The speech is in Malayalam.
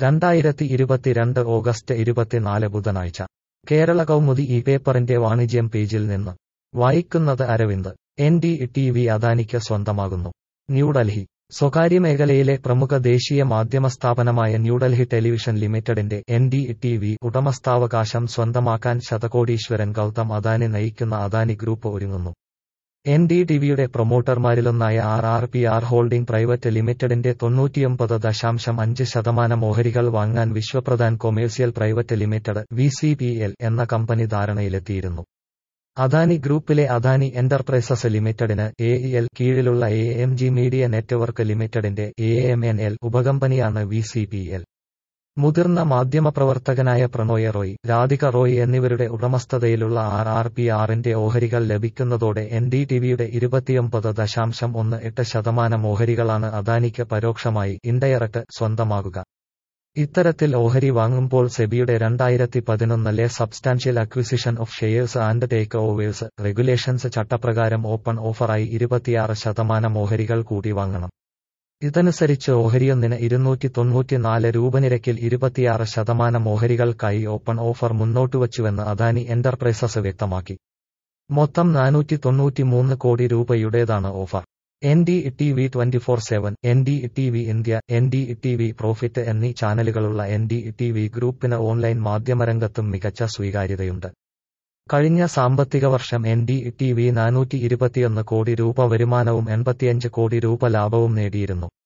രണ്ടായിരത്തി ഇരുപത്തിരണ്ട് ഓഗസ്റ്റ് ഇരുപത്തിനാല് ബുധനാഴ്ച കേരള കൗമുദി ഈ പേപ്പറിന്റെ വാണിജ്യം പേജിൽ നിന്ന് വായിക്കുന്നത് Aravind N D T V അദാനിക്ക് സ്വന്തമാകുന്നു ന്യൂഡൽഹി സ്വകാര്യ മേഖലയിലെ പ്രമുഖ ദേശീയ മാധ്യമ സ്ഥാപനമായ ന്യൂഡൽഹി ടെലിവിഷൻ ലിമിറ്റഡിന്റെ എൻ ഡി ടി വി ഉടമസ്ഥാവകാശം സ്വന്തമാക്കാൻ ശതകോടീശ്വരൻ ഗൗതം അദാനി നയിക്കുന്ന അദാനി ഗ്രൂപ്പ് ഒരുങ്ങുന്നു എൻ ഡി ടിവിയുടെ പ്രൊമോട്ടർമാരിലൊന്നായ R R P R holding private ലിമിറ്റഡിന്റെ തൊണ്ണൂറ്റിയൊമ്പത് ദശാംശം അഞ്ച് ശതമാനം ഓഹരികൾ വാങ്ങാൻ Vishwapradhan commercial private limited V C P L എന്ന കമ്പനി ധാരണയിലെത്തിയിരുന്നു അദാനി ഗ്രൂപ്പിലെ അദാനി എന്റർപ്രൈസസ് ലിമിറ്റഡിന് എ എൽ കീഴിലുള്ള A M G media network ലിമിറ്റഡിന്റെ എ എം എൻ എൽ ഉപകമ്പനിയാണ് വി സി പി എൽ മുതിർന്ന മാധ്യമപ്രവർത്തകനായ പ്രണോയ് റോയ് രാധിക റോയ് എന്നിവരുടെ ഉടമസ്ഥതയിലുള്ള ആർ ആർ പി ആറിന്റെ ഓഹരികൾ ലഭിക്കുന്നതോടെ എൻ ഡി ടിവിയുടെ ഇരുപത്തിയൊമ്പത് ദശാംശം ഒന്ന് എട്ട് ശതമാനം ഓഹരികളാണ് അദാനിക്ക് പരോക്ഷമായി ഇൻഡയറക്ട് സ്വന്തമാകുക ഇത്തരത്തിൽ ഓഹരി വാങ്ങുമ്പോൾ സെബിയുടെ രണ്ടായിരത്തി പതിനൊന്നിലെ substantial acquisition of shares and takeovers regulations ചട്ടപ്രകാരം ഓപ്പൺ ഓഫറായി ഇരുപത്തിയാറ് ശതമാനം ഓഹരികൾ കൂടി വാങ്ങണം ഇതനുസരിച്ച് ഓഹരിയൊന്നിന് ഇരുന്നൂറ്റി തൊണ്ണൂറ്റിനാല് രൂപ നിരക്കിൽ ഇരുപത്തിയാറ് ശതമാനം ഓഹരികൾക്കായി ഓപ്പൺ ഓഫർ മുന്നോട്ടുവച്ചുവെന്ന് അദാനി എന്റർപ്രൈസസ് വ്യക്തമാക്കി മൊത്തം നാനൂറ്റി തൊണ്ണൂറ്റിമൂന്ന് കോടി രൂപയുടേതാണ് offer N D T V twenty four seven N D T V India N D T V profit എന്നീ ചാനലുകളുള്ള എൻ ഡി ടി വി ഗ്രൂപ്പിന് ഓൺലൈൻ മാധ്യമരംഗത്തും മികച്ച സ്വീകാര്യതയുണ്ട് കഴിഞ്ഞ സാമ്പത്തിക വർഷം എൻ ഡി ടി വി നാനൂറ്റി ഇരുപത്തിയൊന്ന് കോടി രൂപ വരുമാനവും എൺപത്തിയഞ്ച് കോടി രൂപ ലാഭവും നേടിയിരുന്നു